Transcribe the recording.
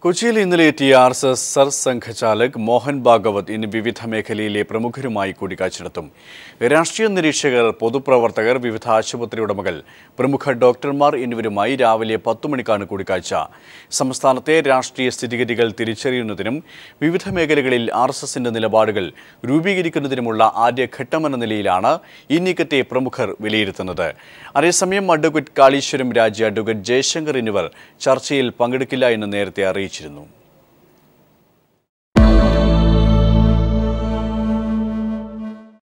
കൊച്ചിയിൽ ഇന്നലെ എത്തിയ ആർ എസ് എസ് സർ സംഘചാലക് മോഹൻ ഭാഗവത് ഇന്ന് വിവിധ മേഖലയിലെ പ്രമുഖരുമായി കൂടിക്കാഴ്ച നടത്തും രാഷ്ട്രീയ നിരീക്ഷകർ പൊതുപ്രവർത്തകർ വിവിധ ആശുപത്രി ഉടമകൾ പ്രമുഖ ഡോക്ടർമാർ എന്നിവരുമായി രാവിലെ പത്തു മണിക്കാണ് കൂടിക്കാഴ്ച സംസ്ഥാനത്തെ രാഷ്ട്രീയ സ്ഥിതിഗതികൾ തിരിച്ചറിയുന്നതിനും വിവിധ മേഖലകളിൽ ആർ എസ് എസിന്റെ നിലപാടുകൾ രൂപീകരിക്കുന്നതിനുമുള്ള ആദ്യഘട്ടമെന്ന നിലയിലാണ് ഈ നീക്കത്തെ പ്രമുഖർ വിലയിരുത്തുന്നത് അതേസമയം അഡ്വക്കേറ്റ് കാളീശ്വരം രാജ അഡ്വക്കേറ്റ് ജയശങ്കർ എന്നിവർ ചർച്ചയിൽ പങ്കെടുക്കില്ല എന്ന് നേരത്തെ അറിയിച്ചിരുന്നു